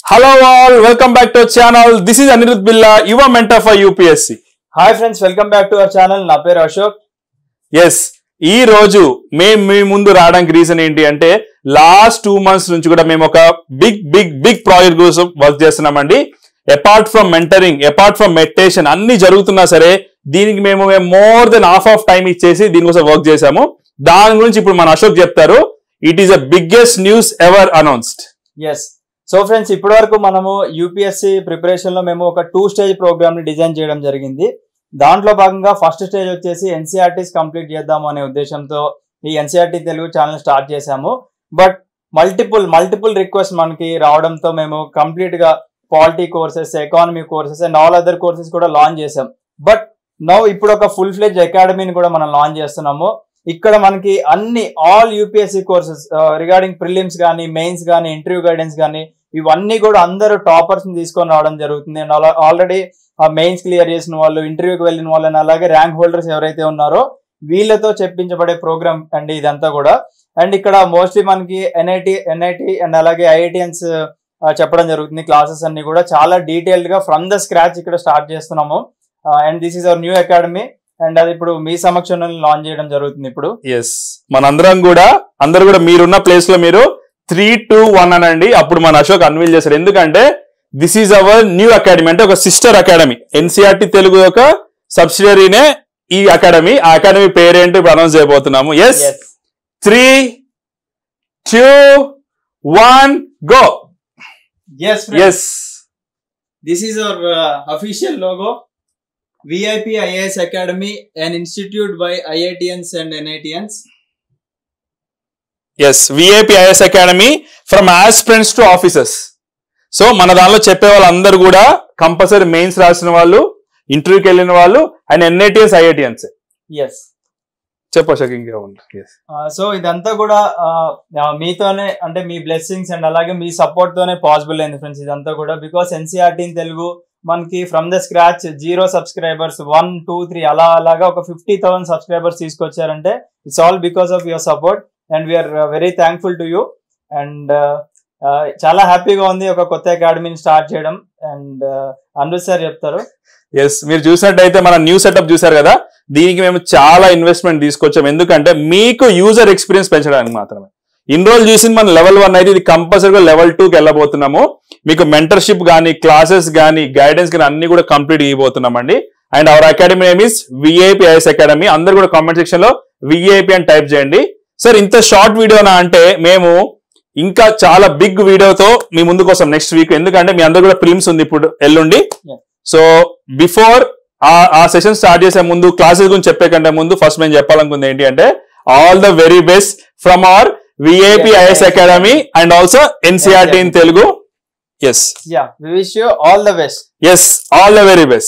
Hello all welcome back to channel this is Anirudh Billa Yuva mentor for UPSC hi friends welcome back to our channel నా పేరు Ashok yes ఈ రోజు మేము మీ ముందు రావడానికి రీజన్ ఏంటి అంటే లాస్ట్ టూ మంత్స్ నుంచి కూడా మేము ఒక బిగ్ బిగ్ బిగ్ ప్రాజెక్ట్ కోసం వర్క్ చేస్తున్నామండి apart from mentoring apart from meditation అన్ని జరుగుతున్నా సరే దీనికి మేము more than half of time ఇచ్చేసి దీనికోసం వర్క్ చేశాము దాని గురించి ఇప్పుడు మన అశోక్ చెప్తారు it is the biggest news ever announced yes so friends ఇప్పటి వరకు మనము యూపీఎస్సి ప్రిపరేషన్ లో మేము ఒక టూ స్టేజ్ ప్రోగ్రామ్ ని డిజైన్ చేయడం జరిగింది దాంట్లో భాగంగా ఫస్ట్ స్టేజ్ వచ్చేసి ఎన్సీఆర్టీస్ కంప్లీట్ చేద్దాము అనే ఉద్దేశంతో ఈ ఎన్సీఆర్టీ తెలుగు ఛానల్ స్టార్ట్ చేశాము బట్ మల్టిపుల్ మల్టిపుల్ రిక్వెస్ట్ మనకి రావడంతో మేము కంప్లీట్ గా polity courses economy courses and all other courses కూడా లాంచ్ చేసాం బట్ నౌ ఇప్పుడు ఒక ఫుల్ ఫ్లెజ్ అకాడమీని కూడా మనం లాంచ్ చేస్తున్నాము ఇక్కడ మనకి అన్ని all UPSC courses regarding prelims కానీ మెయిన్స్ కానీ ఇంటర్వ్యూ గైడెన్స్ కానీ ఇవన్నీ కూడా అందరూ టాపర్స్ ని తీసుకొని రావడం జరుగుతుంది అండ్ ఆల్రెడీ మెయిన్స్ క్లియర్ చేసిన వాళ్ళు ఇంటర్వ్యూకి వెళ్ళిన వాళ్ళని అలాగే ర్యాంక్ హోల్డర్స్ ఎవరైతే ఉన్నారో వీళ్ళతో చెప్పించబడే ప్రోగ్రామ్ అండి ఇదంతా కూడా అండ్ ఇక్కడ మోస్ట్లీ మనకి ఎన్ఐటి ఎన్ఐటి అండ్ అలాగే ఐఐటిఎన్స్ చెప్పడం జరుగుతుంది క్లాసెస్ అన్ని కూడా చాలా డీటెయిల్డ్ గా ఫ్రమ్ ద స్క్రాచ్ ఇక్కడ స్టార్ట్ చేస్తున్నాము and this is our new academy and అది ఇప్పుడు మీ సమక్షంలో లాంచ్ చేయడం జరుగుతుంది ఇప్పుడు ఎస్ మనందరం కూడా అందరు కూడా మీరున్న ప్లేస్ లో మీరు త్రీ టూ వన్ అనండి అప్పుడు మన అశోక్ అన్వీల్ చేశారు ఎందుకంటే this is our new academy అంటే ఒక సిస్టర్ అకాడమీ ఎన్సీఆర్టీ తెలుగు యొక్క సబ్సిడరీనే ఈ అకాడమీ ఆ అకాడమీ పేరేంటో ఇప్పుడు అనౌన్స్ చేయబోతున్నాము yes Yes. Three two one go Yes, friends. Yes This is our uh, official logo. VIP IAS Academy, an institute by IITians and NITians. Yes VIP IAS academy from aspirants to officers so మన దానిలో చెప్పే వాళ్ళందరూ కూడా compulsory mains రాసిన వాళ్ళు ఇంటర్వ్యూకి వెళ్ళిన వాళ్ళు అండ్ ఎన్ఐటిఎస్ ఐఐటిఎన్స్ Yes. చెప్పు అశోక్ ఇంకేముంది ఎస్ సో ఇదంతా కూడా uh, uh, మీతోనే అంటే మీ బ్లెస్సింగ్స్ అండ్ అలాగే మీ సపోర్ట్ తోనే పాసిబుల్ అయింది ఫ్రెండ్స్ ఇదంతా కూడా బికాస్ ఎన్సీఆర్టీ తెలుగు మనకి from the scratch zero subscribers one two three అలా అలాగా ఒక ఫిఫ్టీ థౌసండ్ సబ్స్క్రైబర్స్ తీసుకొచ్చారంటే it's all because of your support and we are very thankful to you and చాలా హ్యాపీగా ఉంది ఒక కొత్త అకాడమీని స్టార్ట్ చేయడం అండ్ అనిరుద్ సార్ చెప్తారు ఎస్ మీరు చూసినట్టయితే మన న్యూ సెటప్ చూసారు కదా దీనికి మేము చాలా ఇన్వెస్ట్మెంట్ తీసుకొచ్చాం ఎందుకంటే మీకు యూజర్ ఎక్స్పీరియన్స్ పెంచడానికి మాత్రమే ఇన్ని రోజులు చూసింది మన లెవెల్ వన్ అయితే ఇది కంపల్సరీగా లెవెల్ టూకి వెళ్ళబోతున్నాము మీకు మెంటర్షిప్ కానీ క్లాసెస్ కానీ గైడెన్స్ కానీ అన్ని కూడా కంప్లీట్ ఇవ్వబోతున్నామండి and our academy name is VIP IAS academy అందరు కూడా కామెంట్ సెక్షన్ లో విఐపి అని టైప్ చేయండి సార్ ఇంత షార్ట్ వీడియోనా అంటే మేము ఇంకా చాలా బిగ్ వీడియోతో మీ ముందు కోసం నెక్స్ట్ వీక్ ఎందుకంటే మీ అందరు కూడా ప్రిలిమ్స్ ఉంది ఇప్పుడు ఎల్లుండి Yeah. సో బిఫోర్ ఆ ఆ సెషన్ స్టార్ట్ చేసే ముందు క్లాసెస్ గురించి చెప్పే కంటే ముందు ఫస్ట్ మేము చెప్పాలనుకుంది ఏంటి అంటే all the very best from our VIP IAS academy and also NCERT in Telugu yes yeah we wish you all the best yes all the very best